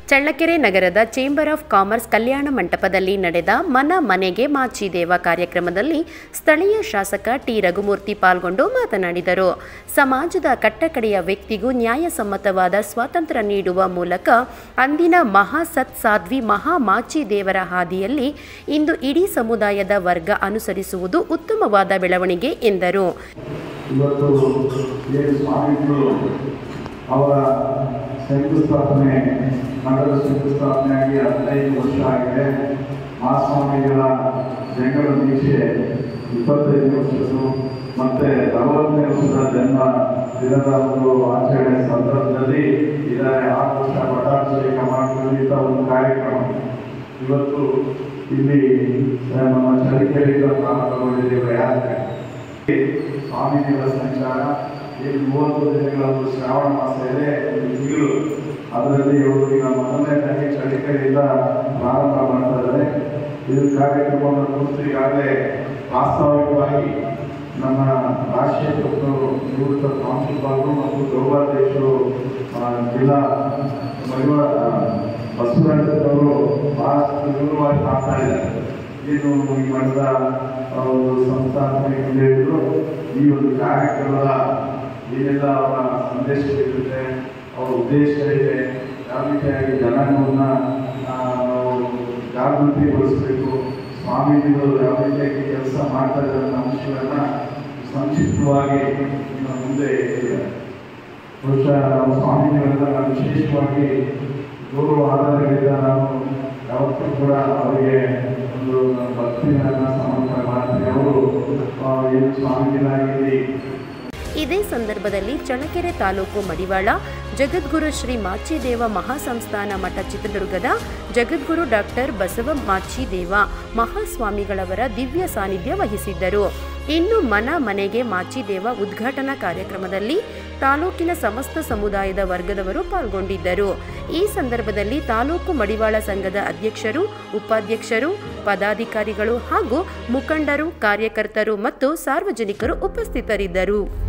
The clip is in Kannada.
ಚಳ್ಳಕೆರೆ ನಗರದ ಚೇಂಬರ್ ಆಫ್ ಕಾಮರ್ಸ್ ಕಲ್ಯಾಣ ಮಂಟಪದಲ್ಲಿ ನಡೆದ ಮನ ಮನೆಗೆ ಮಾಚಿದೇವ ಕಾರ್ಯಕ್ರಮದಲ್ಲಿ ಸ್ಥಳೀಯ ಶಾಸಕ ಟಿ ರಘುಮೂರ್ತಿ ಪಾಲ್ಗೊಂಡು ಮಾತನಾಡಿದರು ಸಮಾಜದ ಕಟ್ಟಕಡೆಯ ವ್ಯಕ್ತಿಗೂ ನ್ಯಾಯಸಮ್ಮತವಾದ ಸ್ವಾತಂತ್ರ್ಯ ನೀಡುವ ಮೂಲಕ ಅಂದಿನ ಮಹಾ ಸತ್ ಸಾಧ್ವಿ ಮಹಾ ಮಾಚಿದೇವರ ಹಾದಿಯಲ್ಲಿ ಇಂದು ಇಡೀ ಸಮುದಾಯದ ವರ್ಗ ಅನುಸರಿಸುವುದು ಉತ್ತಮವಾದ ಬೆಳವಣಿಗೆ ಎಂದರು ಇವತ್ತು ಏನು ಸ್ವಾಮೀಜಿಗಳು ಅವರ ಶಂಕುಸ್ಥಾಪನೆ ಮಠದ ಶಂಕುಸ್ಥಾಪನೆಯಾಗಿ ಹದಿನೈದು ವರ್ಷ ಆಗಿದೆ ಮಹಾಸ್ವಾಮಿಗಳ ಜಂಗಮ ದೀಕ್ಷೆ ಇಪ್ಪತ್ತೈದು ವರ್ಷದ್ದು ಮತ್ತೆ ನಲವತ್ತನೇ ವರ್ಷದ ಜನ್ಮ ದಿನದ ಒಂದು ಆಚರಣೆ ಸಂದರ್ಭದಲ್ಲಿ ಇದ್ದಾರೆ ಆರು ವರ್ಷ ಮಠಾಭಿಷೇಕ ಮಾಡಿದಂಥ ಒಂದು ಕಾರ್ಯಕ್ರಮ ಇವತ್ತು ಇಲ್ಲಿ ಆ, ನಮ್ಮ ಚಳಿಕೆರೆಯಿಂದ ಪ್ರಾರಂಭಗೊಂಡಿದ್ದೇವೆ ಯಾತ್ರೆ ಸ್ವಾಮೀಜಿಗಳ ಸಂಚಾರ ಈ ಮೂವತ್ತು ದಿನಗಳ ಒಂದು ಶ್ರಾವಣ ಮಾಸ ಇದೆ ಒಂದು ತಿಂಗಳು ಅದರಲ್ಲಿ ಇವರು ಈಗ ಮೊದಲನೇದಾಗಿ ಚಳಿಕೆರೆಯಿಂದ ಪ್ರಾರಂಭ ಮಾಡ್ತಾ ಇದ್ದಾರೆ ಇದು ಕಾರ್ಯಕ್ರಮವನ್ನು ಕುರಿತು ಈಗಾಗಲೇ ವಾಸ್ತವಿಕವಾಗಿ ನಮ್ಮ ರಾಜಶೇಖರ್ ನಿವೃತ್ತ ಪ್ರಾಂಶುಪಾಲರು ಮತ್ತು ಗೌರವಾಧ್ಯಕ್ಷರು ಆ, ಜಿಲ್ಲಾ ಮರಿವ ಬಸವರಾಜವರು ಬಹಳಷ್ಟು ವಿವರವಾಗಿ ಮಾತನಾಡಿದ್ದಾರೆ ಏನು ಈ ಮಠದ ಆ, ಒಂದು ಸಂಸ್ಥಾಪನೆ ಹಿಡಿದು ಈ ಒಂದು ಕಾರ್ಯಕ್ರಮದ ಏನೆಲ್ಲ ಅವರ ಸಂದೇಶಗಳಿರುತ್ತೆ ಅವರ ಉದ್ದೇಶ ಇದೆ ಯಾವ ರೀತಿಯಾಗಿ ಜನಾಂಗವನ್ನು ಆ, ನಾವು ಜಾಗೃತಿಗೊಳಿಸಬೇಕು ಸ್ವಾಮೀಜಿಗಳು ಯಾವ ರೀತಿಯಾಗಿ ಕೆಲಸ ಮಾಡ್ತಾ ಇದ್ದಾರೆ ಅನ್ನೋ ಅಂಶಗಳನ್ನ ಸಂಕ್ಷಿಪ್ತವಾಗಿ ಇನ್ನು ಮುಂದೆ ಹೇಳಿದ್ದಾರೆ. ಬಹುಶಃ ನಾವು ಸ್ವಾಮೀಜಿಗಳೆಲ್ಲ ನಾನು ವಿಶೇಷವಾಗಿ ಗೌರವ ಆಧಾರಗಳಿಂದ ನಾನು ಯಾವತ್ತೂ ಕೂಡ ಅವರಿಗೆ ಒಂದು ಭಕ್ತಿಯನ್ನು ಸಮರ್ಪಣೆ ಮಾಡ್ತೀನಿ ಅವರು ಆ, ಏನು ಸ್ವಾಮೀಜಿಗಳಾಗಿ ಇದೇ ಸಂದರ್ಭದಲ್ಲಿ ಚಳ್ಳಕೆರೆ ತಾಲೂಕು ಮಡಿವಾಳ ಜಗದ್ಗುರು ಶ್ರೀ ಮಾಚಿದೇವ ಮಹಾಸಂಸ್ಥಾನ ಮಠ ಚಿತ್ರದುರ್ಗದ ಜಗದ್ಗುರು ಡಾಕ್ಟರ್ ಬಸವ ಮಾಚಿದೇವ ಮಹಾಸ್ವಾಮಿಗಳವರ ದಿವ್ಯ ಸಾನ್ನಿಧ್ಯ ವಹಿಸಿದ್ದರು ಇನ್ನು ಮನ ಮನೆಗೆ ಮಾಚಿದೇವ ಉದ್ಘಾಟನಾ ಕಾರ್ಯಕ್ರಮದಲ್ಲಿ ತಾಲೂಕಿನ ಸಮಸ್ತ ಸಮುದಾಯದ ವರ್ಗದವರು ಪಾಲ್ಗೊಂಡಿದ್ದರು ಈ ಸಂದರ್ಭದಲ್ಲಿ ತಾಲೂಕು ಮಡಿವಾಳ ಸಂಘದ ಅಧ್ಯಕ್ಷರು ಉಪಾಧ್ಯಕ್ಷರು ಪದಾಧಿಕಾರಿಗಳು ಹಾಗೂ ಮುಖಂಡರು ಕಾರ್ಯಕರ್ತರು ಮತ್ತು ಸಾರ್ವಜನಿಕರು ಉಪಸ್ಥಿತರಿದ್ದರು